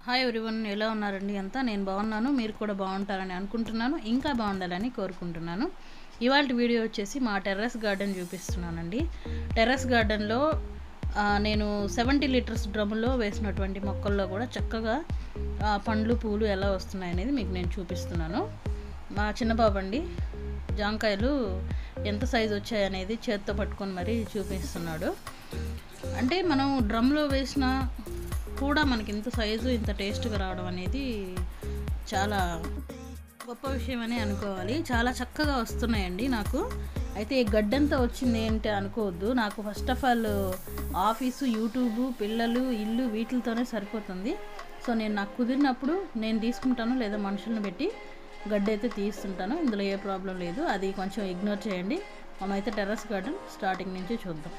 Hi everyone ఎలా ఉన్నారండి అంతా నేను బాగున్నాను మీరు కూడా బాగుంటారని అనుకుంటున్నాను ఇంకా బాగుండాలని కోరుకుంటున్నాను ఇవాళ వీడియో వచ్చేసి మా టెర్రస్ గార్డెన్ చూపిస్తున్నానండి టెర్రస్ గార్డెన్లో ఆ, నేను సెవెంటీ లీటర్స్ డ్రమ్లో వేసినటువంటి మొక్కల్లో కూడా చక్కగా ఆ, పండ్లు పూలు ఎలా వస్తున్నాయి అనేది మీకు నేను చూపిస్తున్నాను మా చిన్న బాబు అండి జాంకాయలు ఎంత సైజు వచ్చాయనేది చేత్తో పట్టుకొని మరీ చూపిస్తున్నాడు అంటే మనం డ్రమ్లో వేసిన కూడా మనకి ఇంత సైజు ఇంత టేస్ట్గా రావడం అనేది చాలా గొప్ప విషయం అని అనుకోవాలి చాలా చక్కగా వస్తున్నాయండి నాకు అయితే ఈ గడ్డంతా వచ్చింది ఏంటి అనుకోవద్దు నాకు first of all office YouTube పిల్లలు ఇల్లు వీటితోనే సరిపోతుంది సో నేను నాకు కుదిరినప్పుడు నేను తీసుకుంటాను లేదా మనుషులను పెట్టి గడ్డ అయితే తీస్తుంటాను ఇందులో ఏ ప్రాబ్లం లేదు అది కొంచెం ఇగ్నోర్ చేయండి మనమైతే టెర్రస్ గార్డెన్ స్టార్టింగ్ నుంచి చూద్దాం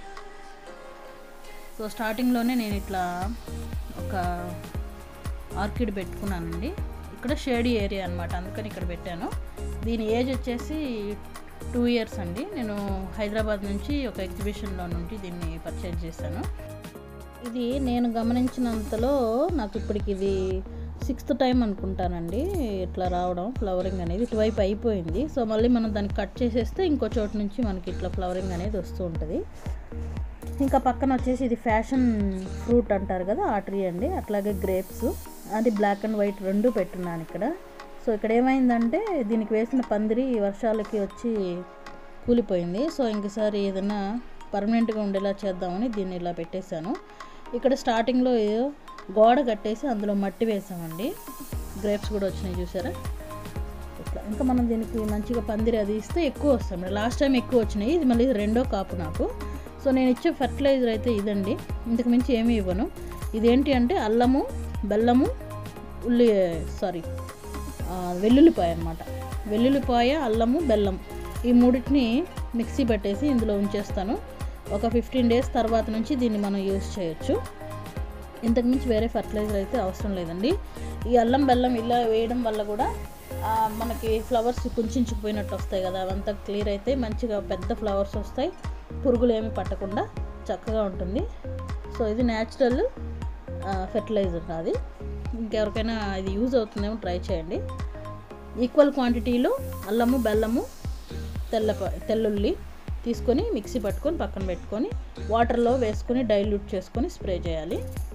సో స్టార్టింగ్లోనే నేను ఇట్లా ఒక ఆర్కిడ్ పెట్టుకున్నానండి ఇక్కడ షేడీ ఏరియా అనమాట అందుకని ఇక్కడ పెట్టాను దీని ఏజ్ వచ్చేసి టూ ఇయర్స్ అండి నేను హైదరాబాద్ నుంచి ఒక ఎగ్జిబిషన్లో నుండి దీన్ని పర్చేజ్ చేశాను ఇది నేను గమనించినంతలో నాకు ఇప్పటికి ఇది సిక్స్త్ టైం అనుకుంటానండి ఇట్లా రావడం ఫ్లవరింగ్ అనేది ఇటువైపు అయిపోయింది సో మళ్ళీ మనం దాన్ని కట్ చేసేస్తే ఇంకో చోటు నుంచి మనకి ఇట్లా ఫ్లవరింగ్ అనేది వస్తూ ఉంటుంది ఇంకా పక్కన వచ్చేసి ఇది ఫ్యాషన్ ఫ్రూట్ అంటారు కదా ఆ ట్రీ అండి అట్లాగే గ్రేప్స్ అది బ్లాక్ అండ్ వైట్ రెండు పెట్టున్నాను ఇక్కడ సో ఇక్కడ ఏమైందంటే దీనికి వేసిన పందిరి వర్షాలకి వచ్చి కూలిపోయింది సో ఇంకసారి ఏదైనా పర్మనెంట్గా ఉండేలా చేద్దామని దీన్ని ఇలా పెట్టేశాను ఇక్కడ స్టార్టింగ్లో గోడ కట్టేసి అందులో మట్టి వేసామండి గ్రేప్స్ కూడా వచ్చినాయి చూసారా ఇట్లా ఇంకా మనం దీనికి మంచిగా పందిరి అది ఇస్తే ఎక్కువ వస్తాయి లాస్ట్ టైం ఎక్కువ వచ్చినాయి ఇది మళ్ళీ రెండో కాపు నాకు సో నేను ఇచ్చే ఫర్టిలైజర్ అయితే ఇదండి ఇంతకు మించి ఏమీ ఇవ్వను ఇదేంటి అంటే అల్లము బెల్లము ఉల్లి సారీ వెల్లుల్లిపాయ అనమాట వెల్లుల్లిపాయ అల్లము బెల్లం ఈ మూడింటిని మిక్సీ పెట్టేసి ఇందులో ఉంచేస్తాను ఒక ఫిఫ్టీన్ డేస్ తర్వాత నుంచి దీన్ని మనం యూస్ చేయొచ్చు ఇంతకు మించి వేరే ఫర్టిలైజర్ అయితే అవసరం లేదండి ఈ అల్లం బెల్లం ఇలా వేయడం వల్ల కూడా ఆ, మనకి ఫ్లవర్స్ కుంచుకుపోయినట్టు వస్తాయి కదా అవంతా క్లియర్ అయితే మంచిగా పెద్ద ఫ్లవర్స్ వస్తాయి పురుగులు ఏమి పట్టకుండా చక్కగా ఉంటుంది సో ఇది న్యాచురల్ ఫెర్టిలైజర్ అది ఇంకెవరికైనా ఇది యూజ్ అవుతుందేమో ట్రై చేయండి ఈక్వల్ క్వాంటిటీలో అల్లము బెల్లము తెల్ల తెల్లుల్లి తీసుకొని మిక్సీ పట్టుకొని పక్కన పెట్టుకొని వాటర్లో వేసుకొని డైల్యూట్ చేసుకొని స్ప్రే చేయాలి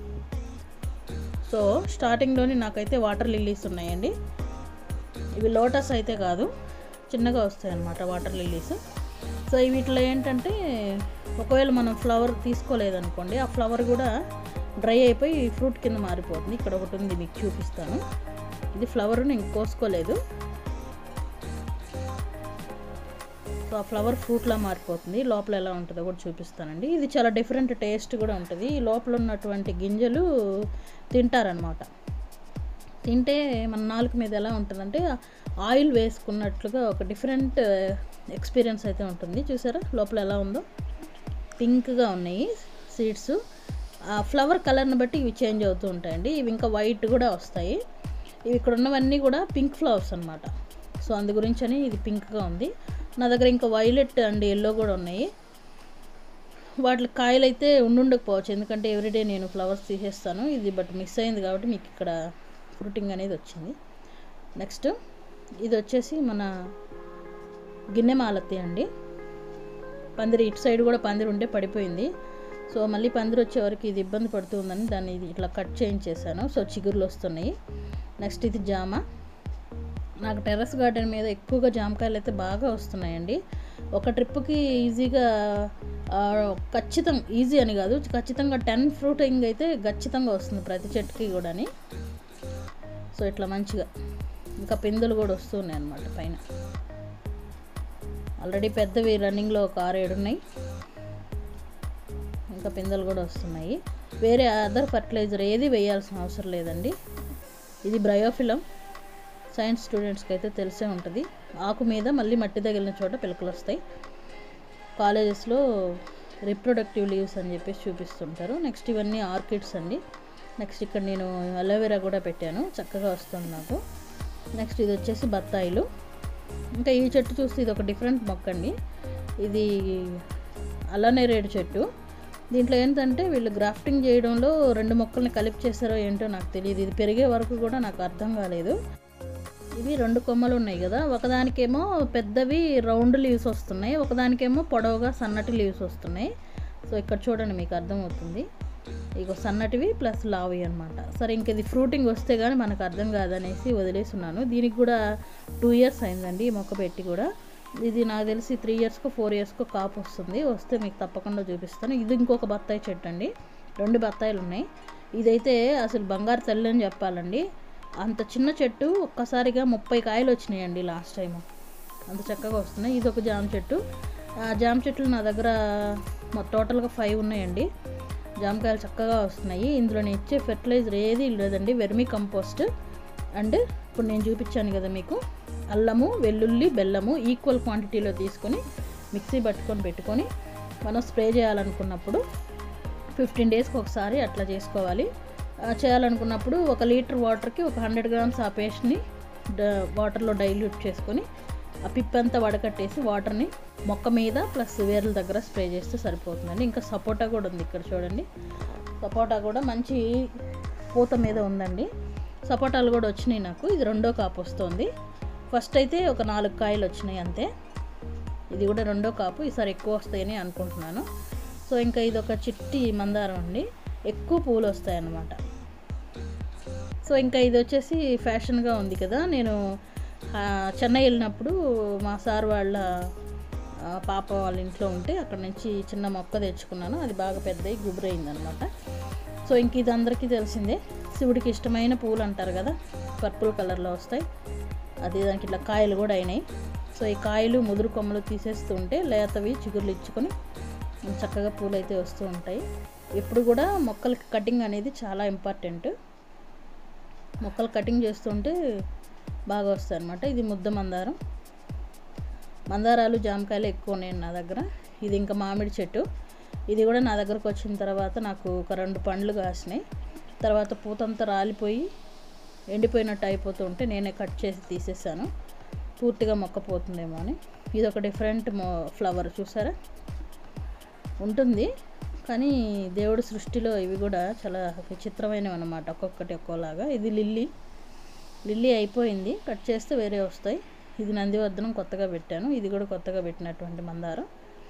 సో స్టార్టింగ్లోని నాకైతే వాటర్ లిల్లీస్ ఉన్నాయండి ఇవి లోటస్ అయితే కాదు చిన్నగా వస్తాయి అన్నమాట వాటర్ లిల్లీస్ సో వీటిలో ఏంటంటే ఒకవేళ మనం ఫ్లవర్ తీసుకోలేదనుకోండి ఆ ఫ్లవర్ కూడా డ్రై అయిపోయి ఫ్రూట్ కింద మారిపోతుంది ఇక్కడ ఒకటి ఉంది మీకు చూపిస్తాను ఇది ఫ్లవర్ నేను కోసుకోలేదు సో ఆ ఫ్లవర్ ఫ్రూట్లా మారిపోతుంది లోపల ఎలా ఉంటుందో కూడా చూపిస్తానండి ఇది చాలా డిఫరెంట్ టేస్ట్ కూడా ఉంటుంది ఈ లోపల ఉన్నటువంటి గింజలు తింటారనమాట తింటే మన నాలుక మీద ఎలా ఉంటుందంటే ఆయిల్ వేసుకున్నట్లుగా ఒక డిఫరెంట్ ఎక్స్పీరియన్స్ అయితే ఉంటుంది చూసారా లోపల ఎలా ఉందో పింక్గా ఉన్నాయి సీడ్స్ ఆ ఫ్లవర్ కలర్ని బట్టి ఇవి చేంజ్ అవుతూ ఉంటాయండి ఇవి ఇంకా వైట్ కూడా వస్తాయి ఇవి ఇక్కడ ఉన్నవన్నీ కూడా పింక్ ఫ్లవర్స్ అనమాట సో అందు గురించి అని ఇది పింక్గా ఉంది నా దగ్గర ఇంకా వైలెట్ అండ్ ఎల్లో కూడా ఉన్నాయి వాటి కాయలు అయితే ఉండుండకపోవచ్చు ఎందుకంటే ఎవ్రీడే నేను ఫ్లవర్స్ తీసేస్తాను ఇది బట్ మిస్ అయింది కాబట్టి మీకు ఇక్కడ ఫ్రూటింగ్ అనేది వచ్చింది నెక్స్ట్ ఇది వచ్చేసి మన గిన్నె మాలతి అండి పందిరి ఇటు సైడ్ కూడా పందిరి ఉంటే పడిపోయింది సో మళ్ళీ పందిరి వచ్చే వరకు ఇది ఇబ్బంది పడుతుందని దాన్ని ఇది ఇట్లా కట్ చేయించేసాను సో చిగుర్లు వస్తున్నాయి నెక్స్ట్ ఇది జామ నాకు టెర్రస్ గార్డెన్ మీద ఎక్కువగా జామకాయలు అయితే బాగా వస్తున్నాయండి ఒక ట్రిప్కి ఈజీగా ఆ, ఖచ్చితం ఈజీ అని కాదు ఖచ్చితంగా టెన్ ఫ్రూటింగ్ అయితే ఖచ్చితంగా వస్తుంది ప్రతి చెట్టుకి కూడాని సో ఇట్లా మంచిగా ఇంకా పిందులు కూడా వస్తున్నాయి అన్నమాట పైన ఆల్రెడీ పెద్దవి రన్నింగ్లో ఒక ఆరు ఏడు ఉన్నాయి ఇంకా పిందెలు కూడా వస్తున్నాయి వేరే అదర్ ఫర్టిలైజర్ ఏది వేయాల్సిన అవసరం లేదండి ఇది బ్రయోఫిలం సైన్స్ స్టూడెంట్స్కి అయితే తెలిసే ఉంటుంది ఆకు మీద మళ్ళీ మట్టి తగిలిన చోట పిలకలు వస్తాయి కాలేజెస్లో రిప్రొడక్టివ్ లీవ్స్ అని చెప్పేసి చూపిస్తుంటారు నెక్స్ట్ ఇవన్నీ ఆర్కిడ్స్ అండి నెక్స్ట్ ఇక్కడ నేను అలోవెరా కూడా పెట్టాను చక్కగా వస్తుంది నాకు నెక్స్ట్ ఇది వచ్చేసి బత్తాయిలు ఇంకా ఈ చెట్టు చూస్తే ఇది ఒక డిఫరెంట్ మొక్క అండి ఇది అల్లనేరేడు చెట్టు దీంట్లో ఏంటంటే వీళ్ళు గ్రాఫ్టింగ్ చేయడంలో రెండు మొక్కల్ని కలిపి చేస్తారో ఏంటో నాకు తెలియదు ఇది పెరిగే వరకు కూడా నాకు అర్థం కాలేదు ఇవి రెండు కొమ్మలు ఉన్నాయి కదా ఒకదానికేమో పెద్దవి రౌండ్ లీవ్స్ వస్తున్నాయి ఒకదానికేమో పొడవుగా సన్నటి లీవ్స్ వస్తున్నాయి సో ఇక్కడ చూడండి మీకు అర్థమవుతుంది ఇగో సన్నటివి ప్లస్ లావి అనమాట సరే ఇంక ఇది ఫ్రూటింగ్ వస్తే కానీ మనకు అర్థం కాదనేసి వదిలేస్తున్నాను దీనికి కూడా టూ ఇయర్స్ అయిందండి ఈ మొక్క పెట్టి కూడా ఇది నాకు తెలిసి త్రీ ఇయర్స్కో ఫోర్ ఇయర్స్కో కాపు వస్తుంది వస్తే మీకు తప్పకుండా చూపిస్తాను ఇది ఇంకొక బత్తాయి చెట్టు అండి రెండు బత్తాయిలు ఉన్నాయి ఇదైతే అసలు బంగారు తల్లి అని చెప్పాలండి అంత చిన్న చెట్టు ఒక్కసారిగా ముప్పై కాయలు వచ్చినాయండి లాస్ట్ టైం అంత చక్కగా వస్తున్నాయి ఇది ఒక జామ చెట్టు ఆ జామ చెట్లు నా దగ్గర మొ- టోటల్గా ఫైవ్ ఉన్నాయండి జామకాయలు చక్కగా వస్తున్నాయి ఇందులో నేను ఇచ్చే ఫెర్టిలైజర్ ఏది లేదండి వెర్మి కంపోస్ట్ అండ్ ఇప్పుడు నేను చూపించాను కదా మీకు అల్లము వెల్లుల్లి బెల్లము ఈక్వల్ క్వాంటిటీలో తీసుకొని మిక్సీ పట్టుకొని పెట్టుకొని మనం స్ప్రే చేయాలనుకున్నప్పుడు ఫిఫ్టీన్ డేస్కి ఒకసారి అట్లా చేసుకోవాలి ఆ, చేయాలనుకున్నప్పుడు ఒక లీటర్ వాటర్కి ఒక హండ్రెడ్ గ్రామ్స్ ఆ పేస్ట్ని వాటర్లో డైల్యూట్ చేసుకొని ఆ పిప్పంతా వడకట్టేసి వాటర్ని మొక్క మీద ప్లస్ వేర్ల దగ్గర స్ప్రే చేస్తే సరిపోతుందండి ఇంకా సపోటా కూడా ఉంది ఇక్కడ చూడండి సపోటా కూడా మంచి పూత మీద ఉందండి సపోటాలు కూడా వచ్చినాయి నాకు ఇది రెండో కాపు వస్తుంది ఫస్ట్ అయితే ఒక నాలుగు కాయలు వచ్చినాయి అంతే ఇది కూడా రెండో కాపు ఈసారి ఎక్కువ వస్తాయని అనుకుంటున్నాను సో ఇంకా ఇది ఒక చిట్టి మందారం అండి ఎక్కువ పూలు వస్తాయి అన్నమాట సో ఇంకా ఇది వచ్చేసి ఫ్యాషన్గా ఉంది కదా నేను ఆ, చెన్నై వెళ్ళినప్పుడు మా సార్ వాళ్ళ ఆ, పాప వాళ్ళ ఇంట్లో ఉంటే అక్కడ నుంచి చిన్న మొక్క తెచ్చుకున్నాను అది బాగా పెద్దవి గుబురైంది అనమాట సో ఇంక ఇది అందరికీ తెలిసిందే శివుడికి ఇష్టమైన పూలు అంటారు కదా పర్పుల్ కలర్లో వస్తాయి అది దానికి ఇట్లా కాయలు కూడా అయినాయి సో ఈ కాయలు ముదురు కొమ్మలు తీసేస్తూ ఉంటే లేతవి చిగుర్లు ఇచ్చుకొని చక్కగా పూలు అయితే వస్తూ ఉంటాయి ఎప్పుడు కూడా మొక్కలకి కటింగ్ అనేది చాలా ఇంపార్టెంట్ మొక్కలు కటింగ్ చేస్తుంటే బాగా వస్తాయి అనమాట ఇది ముద్ద మందారం మందారాలు జామకాయలు ఎక్కువ ఉన్నాయి నా దగ్గర ఇది ఇంకా మామిడి చెట్టు ఇది కూడా నా దగ్గరకు వచ్చిన తర్వాత నాకు ఒక రెండు పండ్లు కాసినాయి తర్వాత పూతంతా రాలిపోయి ఎండిపోయినట్టు అయిపోతూ ఉంటే నేనే కట్ చేసి తీసేసాను పూర్తిగా మొక్క పోతుందేమో అని ఇది ఒక డిఫరెంట్ మో ఫ్లవర్ చూసారా ఉంటుంది కానీ దేవుడి సృష్టిలో ఇవి కూడా చాలా విచిత్రమైనవి అనమాట ఒక్కొక్కటి ఒక్కోలాగా ఇది లిల్లీ లిల్లీ అయిపోయింది కట్ చేస్తే వేరే వస్తాయి ఇది నందివర్ధనం కొత్తగా పెట్టాను ఇది కూడా కొత్తగా పెట్టినటువంటి మందారం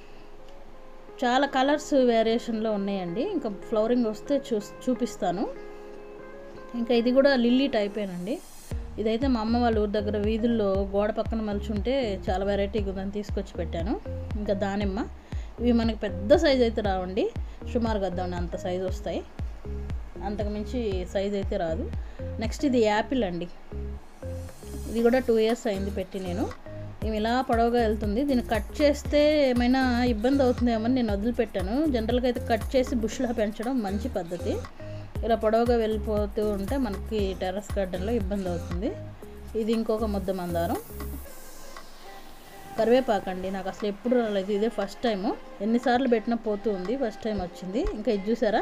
చాలా కలర్స్ వేరియేషన్లో ఉన్నాయండి ఇంకా ఫ్లవరింగ్ వస్తే చూ చూపిస్తాను ఇంకా ఇది కూడా లిల్లీ టైపేనండి ఇదైతే మా అమ్మ వాళ్ళ ఊరి దగ్గర వీధుల్లో గోడ పక్కన మలుచుంటే చాలా వెరైటీగా ఉందని తీసుకొచ్చి పెట్టాను ఇంకా దానిమ్మ ఇవి మనకి పెద్ద సైజ్ అయితే రావండి సుమారుగా వద్దామండి అంత సైజు వస్తాయి అంతకుమించి సైజ్ అయితే రాదు నెక్స్ట్ ఇది యాపిల్ అండి ఇది కూడా టూ ఇయర్స్ అయింది పెట్టి నేను ఇవి ఇలా పొడవుగా వెళ్తుంది దీన్ని కట్ చేస్తే ఏమైనా ఇబ్బంది అవుతుందేమో అని నేను వదిలిపెట్టాను జనరల్గా అయితే కట్ చేసి బుష్లా పెంచడం మంచి పద్ధతి ఇలా పొడవుగా వెళ్ళిపోతూ ఉంటే మనకి టెర్రస్ గార్డెన్లో ఇబ్బంది అవుతుంది ఇది ఇంకొక ముద్ద మందారం కరివేపాకండి నాకు అసలు ఎప్పుడు రాలేదు ఇదే ఫస్ట్ టైము ఎన్నిసార్లు పెట్టినా పోతూ ఉంది ఫస్ట్ టైం వచ్చింది ఇంకా ఇది చూసారా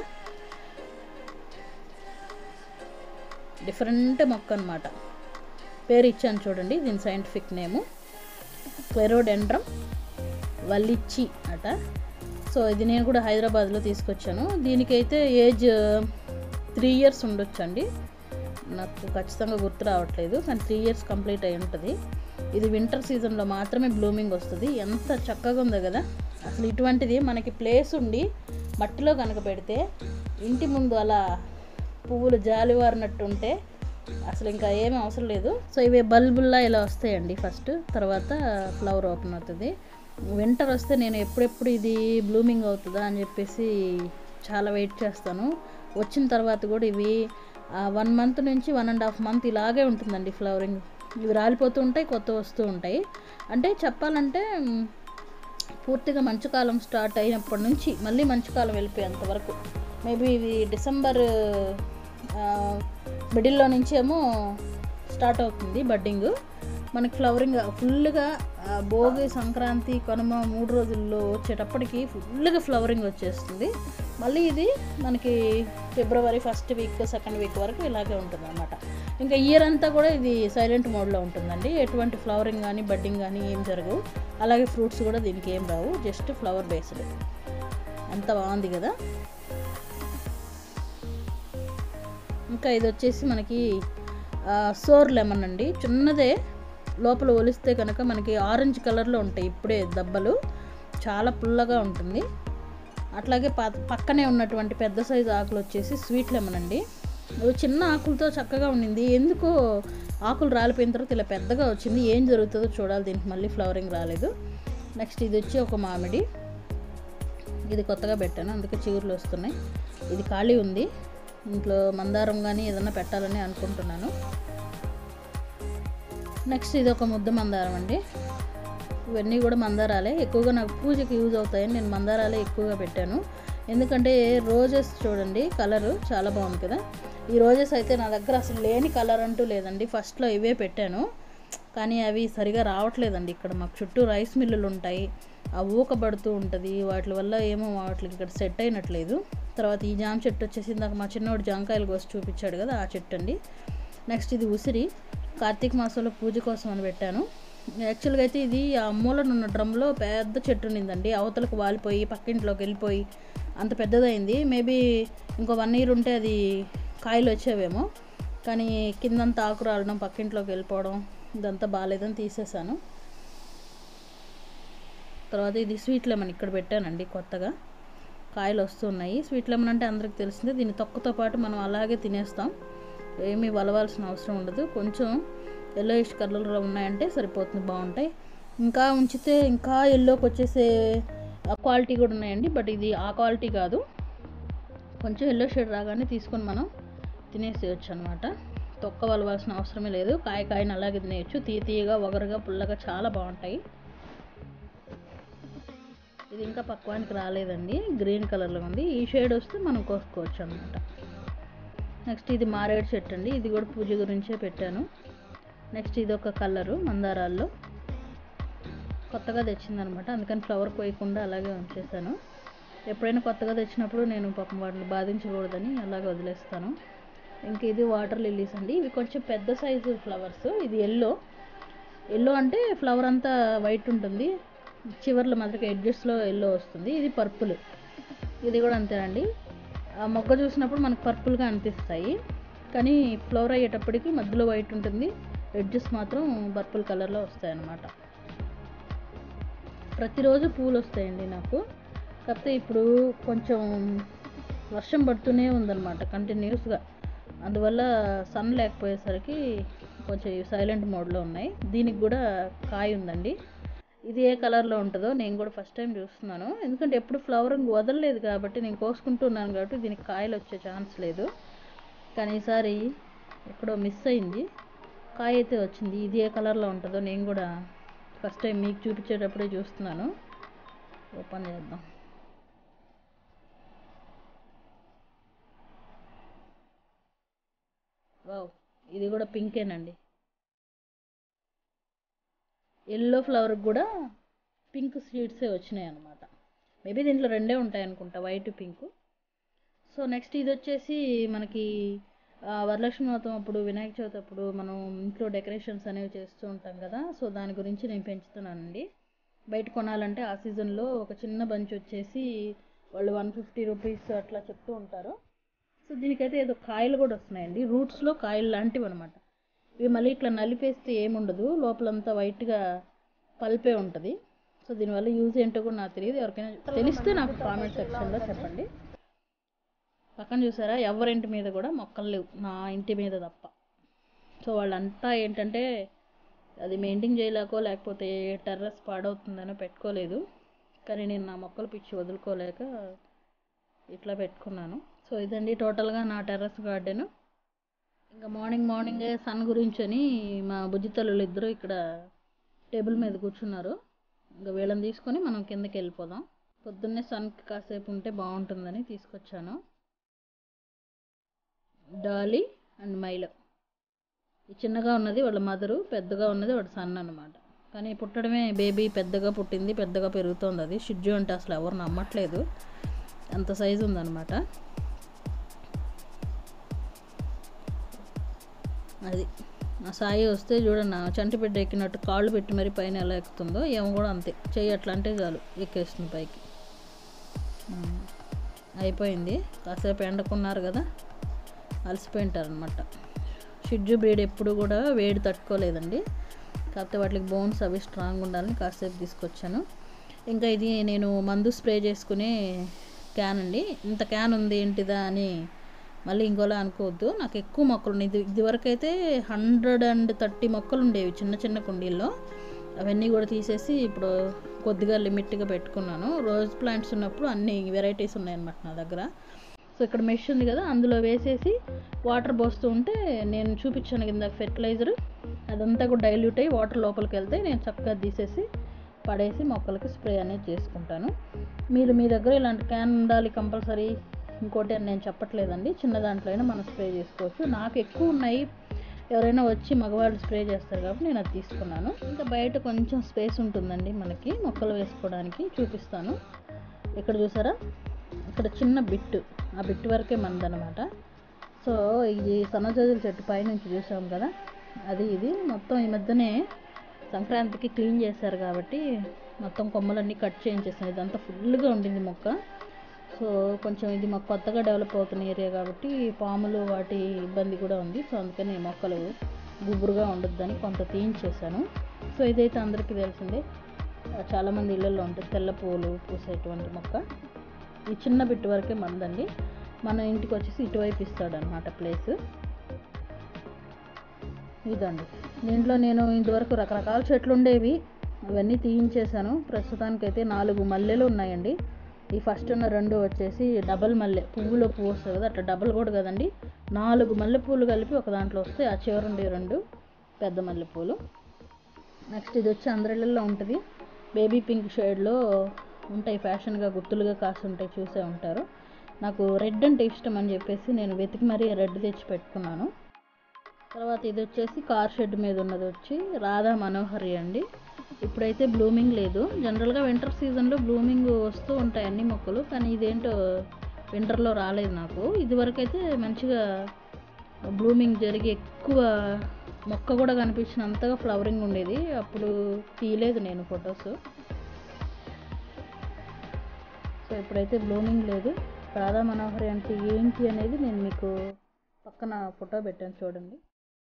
డిఫరెంట్ మొక్క అనమాట పేరు ఇచ్చాను చూడండి దీని సైంటిఫిక్ నేము క్లెరోడెండ్రమ్ వల్లిచ్చి అట సో ఇది నేను కూడా హైదరాబాద్లో తీసుకొచ్చాను దీనికైతే ఏజ్ త్రీ ఇయర్స్ ఉండొచ్చండి నాకు ఖచ్చితంగా గుర్తు రావట్లేదు కానీ త్రీ ఇయర్స్ కంప్లీట్ అయి ఉంటుంది ఇది వింటర్ సీజన్లో మాత్రమే బ్లూమింగ్ వస్తుంది ఎంత చక్కగా ఉందో కదా అసలు ఇటువంటిది మనకి ప్లేస్ ఉండి మట్టిలో కనుక పెడితే ఇంటి ముందు అలా పువ్వులు జాలివారినట్టు ఉంటే అసలు ఇంకా ఏమీ అవసరం లేదు సో ఇవి బల్బుల్లా ఇలా వస్తాయండి ఫస్ట్ తర్వాత ఫ్లవర్ ఓపెన్ అవుతుంది వింటర్ వస్తే నేను ఎప్పుడెప్పుడు ఇది బ్లూమింగ్ అవుతుందా అని చెప్పేసి చాలా వెయిట్ చేస్తాను వచ్చిన తర్వాత కూడా ఇవి వన్ మంత్ నుంచి వన్ అండ్ హాఫ్ మంత్ ఇలాగే ఉంటుందండి ఫ్లవరింగ్ ఇవి రాలిపోతూ ఉంటాయి కొత్త వస్తూ ఉంటాయి అంటే చెప్పాలంటే మ్, పూర్తిగా మంచుకాలం స్టార్ట్ అయినప్పటి నుంచి మళ్ళీ మంచుకాలం వెళ్ళిపోయేంత వరకు మేబీ ఇది డిసెంబర్ మిడిల్లో నుంచి ఏమో స్టార్ట్ అవుతుంది బడ్డింగ్ మనకి ఫ్లవరింగ్ ఫుల్గా భోగి సంక్రాంతి కనుమ మూడు రోజుల్లో వచ్చేటప్పటికి ఫుల్గా ఫ్లవరింగ్ వచ్చేస్తుంది మళ్ళీ ఇది మనకి February first week second week వరకు ఇలాగే ఉంటుంది అనమాట ఇంకా ఇయర్ అంతా కూడా ఇది సైలెంట్ మోడ్లో ఉంటుందండి ఎటువంటి ఫ్లవరింగ్ కానీ బడ్డింగ్ కానీ ఏం జరగవు అలాగే ఫ్రూట్స్ కూడా దీనికి ఏం రావు జస్ట్ ఫ్లవర్ బేస్డ్ ఎంత బాగుంది కదా ఇంకా ఇది వచ్చేసి మనకి ఆ, సోర్ లెమన్ అండి చిన్నదే లోపల ఒలిస్తే కనుక మనకి ఆరెంజ్ కలర్లో ఉంటాయి ఇప్పుడే దబ్బలు చాలా పుల్లగా ఉంటుంది అట్లాగే ప పక్కనే ఉన్నటువంటి పెద్ద సైజు ఆకులు వచ్చేసి స్వీట్ లెమన్ అండి అవి చిన్న ఆకులతో చక్కగా ఉండింది ఎందుకో ఆకులు రాలిపోయిన తర్వాత ఇలా పెద్దగా వచ్చింది ఏం జరుగుతుందో చూడాలి దీనికి మళ్ళీ ఫ్లవరింగ్ రాలేదు నెక్స్ట్ ఇది వచ్చి ఒక మామిడి ఇది కొత్తగా పెట్టాను అందుకే చిగురులు వస్తున్నాయి ఇది ఖాళీ ఉంది ఇంట్లో మందారం కానీ ఏదైనా పెట్టాలని అనుకుంటున్నాను నెక్స్ట్ ఇది ఒక ముద్ద మందారం అండి ఇవన్నీ కూడా మందారాలే ఎక్కువగా నాకు పూజకి యూజ్ అవుతాయని నేను మందారాలే ఎక్కువగా పెట్టాను ఎందుకంటే రోజెస్ చూడండి కలరు చాలా బాగుంది కదా ఈ రోజెస్ అయితే నా దగ్గర అసలు లేని కలర్ అంటూ లేదండి ఫస్ట్లో ఇవే పెట్టాను కానీ అవి సరిగా రావట్లేదండి ఇక్కడ మాకు చుట్టూ రైస్ మిల్లులు ఉంటాయి ఆ ఊకబడుతూ ఉంటుంది వాటి వల్ల ఏమో వాటికి ఇక్కడ సెట్ అయినట్లేదు తర్వాత ఈ జామ చెట్టు వచ్చేసి ఇందాక మా చిన్నోడు జామకాయలు కోసి చూపించాడు కదా ఆ చెట్టు అండి నెక్స్ట్ ఇది ఉసిరి కార్తీక మాసంలో పూజ కోసం అని పెట్టాను యాక్చువల్గా అయితే ఇది ఆ మూలన ఉన్న డ్రమ్లో పెద్ద చెట్టు ఉండిందండి అవతలకు వాలిపోయి పక్కింట్లోకి వెళ్ళిపోయి అంత పెద్దదైంది మేబీ ఇంకో వన్ ఇయర్ ఉంటే అది కాయలు వచ్చేవేమో కానీ కిందంతా ఆకు రావడం పక్కింట్లోకి వెళ్ళిపోవడం ఇదంతా బాగాలేదని తీసేసాను తర్వాత ఇది స్వీట్ లెమన్ ఇక్కడ పెట్టానండి కొత్తగా కాయలు వస్తున్నాయి స్వీట్ లెమన్ అంటే అందరికి తెలిసిందే దీని తొక్కతో పాటు మనం అలాగే తినేస్తాం ఏమీ వలవాల్సిన అవసరం ఉండదు కొంచెం ఎల్లోయిష్ కలర్లో ఉన్నాయంటే సరిపోతుంది బాగుంటాయి ఇంకా ఉంచితే ఇంకా ఎల్లోకి వచ్చేసే క్వాలిటీ కూడా ఉన్నాయండి బట్ ఇది ఆ క్వాలిటీ కాదు కొంచెం ఎల్లో షేడ్ రాగానే తీసుకొని మనం తినేసేయచ్చు అనమాట తొక్క వలవాల్సిన అవసరమే లేదు కాయ కాయని అలాగే తినేయచ్చు తీ తీయగా ఒగరుగా పుల్లగా చాలా బాగుంటాయి ఇది ఇంకా పక్వానికి రాలేదండి గ్రీన్ కలర్లో ఉంది ఈ షేడ్ వస్తే మనం కోసుకోవచ్చు అనమాట నెక్స్ట్ ఇది మారేడు చెట్టు అండి ఇది కూడా పూజ గురించే పెట్టాను నెక్స్ట్ ఇది ఒక కలరు మందారాల్లో కొత్తగా తెచ్చిందనమాట అందుకని ఫ్లవర్ కోయకుండా అలాగే ఉంచేసాను ఎప్పుడైనా కొత్తగా తెచ్చినప్పుడు నేను పాపం వాటిని బాధించకూడదని అలాగే వదిలేస్తాను ఇంకా ఇది వాటర్ లిల్లీస్ అండి ఇవి కొంచెం పెద్ద సైజు ఫ్లవర్స్ ఇది ఎల్లో ఎల్లో అంటే ఫ్లవర్ అంతా వైట్ ఉంటుంది చివర్లో మాత్రం ఎడ్జెస్లో ఎల్లో వస్తుంది ఇది పర్పుల్ ఇది కూడా అంతేనండి ఆ మొగ్గ చూసినప్పుడు మనకు పర్పుల్గా అనిపిస్తాయి కానీ ఫ్లవర్ అయ్యేటప్పటికి మధ్యలో వైట్ ఉంటుంది ఎడ్జెస్ మాత్రం పర్పుల్ కలర్లో వస్తాయి అన్నమాట ప్రతిరోజు పూలు వస్తాయండి నాకు కాకపోతే ఇప్పుడు కొంచెం వర్షం పడుతూనే ఉందన్నమాట కంటిన్యూస్గా అందువల్ల సన్ లేకపోయేసరికి కొంచెం సైలెంట్ మోడ్లో ఉన్నాయి దీనికి కూడా కాయ ఉందండి ఇది ఏ కలర్లో ఉంటుందో నేను కూడా ఫస్ట్ టైం చూస్తున్నాను ఎందుకంటే ఎప్పుడు ఫ్లవరింగ్ వదలలేదు కాబట్టి నేను కోసుకుంటున్నాను కాబట్టి దీనికి కాయలు వచ్చే ఛాన్స్ లేదు కానీ ఈసారి ఎక్కడో మిస్ అయింది కాయ అయితే వచ్చింది ఇది ఏ కలర్లో ఉంటుందో నేను కూడా ఫస్ట్ టైం మీకు చూపించేటప్పుడే చూస్తున్నాను ఓపెన్ చేద్దాం వావ్ ఇది కూడా పింకేనండి ఎల్లో ఫ్లవర్ కూడా పింక్ సీడ్సే వచ్చినాయి అనమాట మేబీ దీంట్లో రెండే ఉంటాయి అనుకుంటా వైట్ పింక్ సో నెక్స్ట్ ఇది వచ్చేసి మనకి ఆ, వరలక్ష్మి వ్రతం అప్పుడు వినాయక చవితి అప్పుడు మనం ఇంట్లో డెకరేషన్స్ అనేవి చేస్తూ ఉంటాం కదా సో దాని గురించి నేను పెంచుతున్నానండి బయట కొనాలంటే ఆ సీజన్లో ఒక చిన్న బంచ్ వచ్చేసి వాళ్ళు వన్ ఫిఫ్టీ రూపీస్ అట్లా చెప్తూ ఉంటారు సో దీనికైతే ఏదో కాయలు కూడా వస్తున్నాయండి రూట్స్లో కాయలు లాంటివి అనమాట ఇవి మళ్ళీ ఇట్లా నలిపేస్తే ఏముండదు లోపలంతా వైట్గా పల్పే ఉంటుంది సో దీనివల్ల యూజ్ ఏంటో కూడా నాకు తెలియదు ఎవరికైనా తెలిస్తే నాకు కామెంట్ సెక్షన్లో చెప్పండి పక్కన చూసారా ఎవరింటి మీద కూడా మొక్కలు లేవు నా ఇంటి మీద తప్ప సో వాళ్ళంతా ఏంటంటే అది మెయింటైన్ చేయలేకో లేకపోతే టెర్రస్ పాడవుతుందనో పెట్టుకోలేదు కానీ నేను నా మొక్కలు పిచ్చి వదులుకోలేక ఇట్లా పెట్టుకున్నాను సో ఇదండి టోటల్గా నా టెర్రస్ గార్డెన్ ఇంకా మార్నింగ్ మార్నింగే సన్ గురించని మా బుజ్జి తల్లులు ఇద్దరు ఇక్కడ టేబుల్ మీద కూర్చున్నారు ఇంకా వీళ్ళని తీసుకొని మనం కిందకి వెళ్ళిపోదాం పొద్దున్నే సన్కి కాసేపు ఉంటే బాగుంటుందని తీసుకొచ్చాను డాలీ అండ్ మైలో ఈ చిన్నగా ఉన్నది వాళ్ళ మదరు పెద్దగా ఉన్నది వాడు సన్ అనమాట కానీ పుట్టడమే బేబీ పెద్దగా పుట్టింది పెద్దగా పెరుగుతోంది అది షిడ్జు అంటే అసలు ఎవరు నమ్మట్లేదు అంత సైజు ఉందన్నమాట అది నా సాయి వస్తే చూడండి ఆ చంటి బిడ్డ ఎక్కినట్టు కాళ్ళు పెట్టి మరి పైన ఎలా ఎక్కుతుందో ఏమో కూడా అంతే చెయ్యి అట్లా అంటే చాలు ఎక్కేస్తుంది పైకి ఉమ్. అయిపోయింది కాసేపు ఎండకున్నారు కదా అలసిపోయి ఉంటారనమాట షిడ్జు బ్రీడ్ ఎప్పుడు కూడా వేడి తట్టుకోలేదండి కాకపోతే వాటికి బోన్స్ అవి స్ట్రాంగ్ ఉండాలని కాసేపు తీసుకొచ్చాను ఇంకా ఇది నేను మందు స్ప్రే చేసుకునే క్యాన్ అండి ఇంత క్యాన్ ఉంది ఏంటిదా అని మళ్ళీ ఇంకోలా అనుకోవద్దు నాకు ఎక్కువ మొక్కలు ఉన్నాయి ఇది ఇదివరకు అయితే హండ్రెడ్ అండ్ థర్టీ మొక్కలు ఉండేవి చిన్న చిన్న కుండీల్లో అవన్నీ కూడా తీసేసి ఇప్పుడు కొద్దిగా లిమిట్గా పెట్టుకున్నాను రోజ్ ప్లాంట్స్ ఉన్నప్పుడు అన్ని వెరైటీస్ ఉన్నాయన్నమాట నా దగ్గర సో ఇక్కడ మెష్ ఉంది కదా అందులో వేసేసి వాటర్ పోస్తూ ఉంటే నేను చూపించాను కింద ఫెర్టిలైజర్ అదంతా కూడా డైల్యూట్ అయ్యి వాటర్ లోపలికి వెళ్తే నేను చక్కగా తీసేసి పడేసి మొక్కలకి స్ప్రే అనేది చేసుకుంటాను మీరు మీ దగ్గర ఇలాంటి క్యాన్ ఉండాలి కంపల్సరీ ఇంకోటి అని నేను చెప్పట్లేదండి చిన్న దాంట్లో అయినా మనం స్ప్రే చేసుకోవచ్చు నాకు ఎక్కువ ఉన్నాయి ఎవరైనా వచ్చి మగవాళ్ళు స్ప్రే చేస్తారు కాబట్టి నేను అది తీసుకున్నాను ఇంకా బయట కొంచెం స్పేస్ ఉంటుందండి మనకి మొక్కలు వేసుకోవడానికి చూపిస్తాను ఇక్కడ చూసారా ఇక్కడ చిన్న బిట్టు ఆ బిట్ వరకే మనదనమాట సో ఇది సన్నజాజుల చెట్టు పైనుంచి చూసాం కదా అది ఇది మొత్తం ఈ మధ్యనే సంక్రాంతికి క్లీన్ చేశారు కాబట్టి మొత్తం కొమ్మలన్నీ కట్ చేయించేసాను ఇదంతా ఫుల్గా ఉండింది మొక్క సో కొంచెం ఇది మాకు కొత్తగా డెవలప్ అవుతున్న ఏరియా కాబట్టి పాములు వాటి ఇబ్బంది కూడా ఉంది సో అందుకని మొక్కలు గుబురుగా ఉండొద్దని కొంత తీయించేసాను సో ఇదైతే అందరికీ తెలిసిందే చాలామంది ఇళ్ళల్లో ఉంటుంది తెల్ల పూలు పూసేటువంటి మొక్క ఈ చిన్న బిట్టు వరకే మందండి మన ఇంటికి వచ్చేసి ఇటువైపు ఇస్తాడు అనమాట ప్లేస్ ఇదండి దీంట్లో నేను ఇంతవరకు రకరకాల చెట్లు ఉండేవి అవన్నీ తీయించేశాను ప్రస్తుతానికైతే నాలుగు మల్లెలు ఉన్నాయండి ఈ ఫస్ట్ ఉన్న రెండు వచ్చేసి డబల్ మల్లె పువ్వులో పువ్వు వస్తుంది కదా అట్లా డబల్ కూడా కదండి నాలుగు మల్లెపూలు కలిపి ఒక దాంట్లో వస్తాయి ఆ చివరి ఉండే రెండు పెద్ద మల్లెపూలు నెక్స్ట్ ఇది వచ్చి అందరిళ్ళల్లో ఉంటుంది బేబీ పింక్ షేడ్లో ఉంటాయి ఫ్యాషన్గా గుత్తులుగా కాసి ఉంటాయి చూసే ఉంటారు నాకు రెడ్ అంటే ఇష్టం అని చెప్పేసి నేను వెతికి మరీ రెడ్ తెచ్చి పెట్టుకున్నాను తర్వాత ఇది వచ్చేసి కార్ షెడ్ మీద ఉన్నది వచ్చి రాధా మనోహరి అండి ఇప్పుడైతే బ్లూమింగ్ లేదు జనరల్గా వింటర్ సీజన్లో బ్లూమింగ్ వస్తూ ఉంటాయి అన్ని మొక్కలు కానీ ఇదేంటో వింటర్లో రాలేదు నాకు ఇదివరకు అయితే మంచిగా బ్లూమింగ్ జరిగి ఎక్కువ మొక్క కూడా కనిపించినంతగా ఫ్లవరింగ్ ఉండేది అప్పుడు తీయలేదు నేను ఫొటోస్ సో ఇప్పుడైతే బ్లూమింగ్ లేదు రాధా మనోహరి అంటే ఏంటి అనేది నేను మీకు పక్కన ఫోటో పెట్టాను చూడండి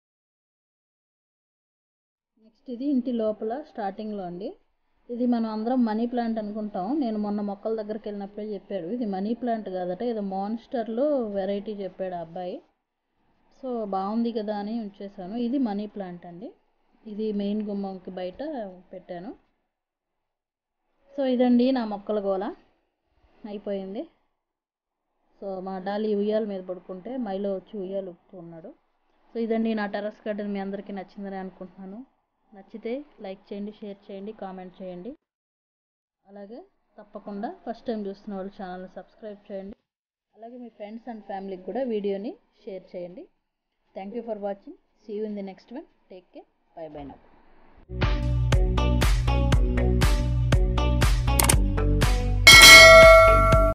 నెక్స్ట్ ఇది ఇంటి లోపల స్టార్టింగ్లో అండి ఇది మనం అందరం మనీ ప్లాంట్ అనుకుంటాం నేను మొన్న మొక్కల దగ్గరికి వెళ్ళినప్పుడే చెప్పాడు ఇది మనీ ప్లాంట్ కాదట ఏదో మాన్స్టర్లో వెరైటీ చెప్పాడు ఆ అబ్బాయి సో బాగుంది కదా అని ఉంచేసాను ఇది మనీ ప్లాంట్ అండి ఇది మెయిన్ గుమ్మంకి బయట పెట్టాను సో ఇదండి నా మొక్కల గోల అయిపోయింది సో మా డాలీ ఉయ్యాల మీద పడుకుంటే మైలో వచ్చి ఉయ్యాలు ఊపుతూ ఉన్నాడు సో ఇదండి నా టెర్రస్ గార్డెన్ మీ అందరికీ నచ్చిందని అనుకుంటున్నాను నచ్చితే లైక్ చేయండి షేర్ చేయండి కామెంట్ చేయండి అలాగే తప్పకుండా ఫస్ట్ టైం చూస్తున్న వాళ్ళు ఛానల్ని సబ్స్క్రైబ్ చేయండి అలాగే మీ ఫ్రెండ్స్ అండ్ ఫ్యామిలీకి కూడా వీడియోని షేర్ చేయండి thank you for watching see you in the next one take care bye bye now